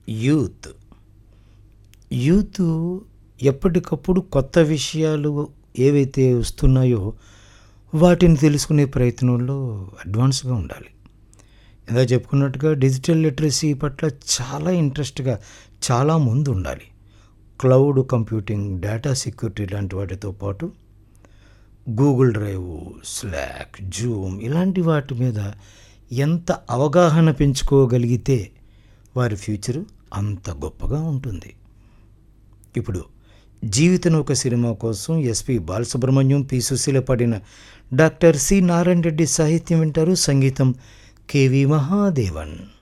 youth youth ఎప్పటికప్పుడు కొత్త విషయాలు ఏవైతే వస్తున్నాయో వాటిని తెలుసుకునే ప్రయత్నంలో అడ్వాన్స్గా ఉండాలి ఇందా చెప్పుకున్నట్టుగా డిజిటల్ లిటరసీ పట్ల చాలా ఇంట్రెస్ట్గా చాలా ముందు ఉండాలి క్లౌడ్ కంప్యూటింగ్ డేటా సెక్యూరిటీ లాంటి వాటితో పాటు గూగుల్ డ్రైవ్ స్లాక్ జూమ్ ఇలాంటి వాటి మీద ఎంత అవగాహన పెంచుకోగలిగితే వారి ఫ్యూచరు అంత గొప్పగా ఉంటుంది ఇప్పుడు జీవితం ఒక సినిమా కోసం ఎస్పి బాలసుబ్రహ్మణ్యం పి సుశీల పాడిన డాక్టర్ సి నారాయణ రెడ్డి సాహిత్యం వింటారు సంగీతం కెవి మహాదేవన్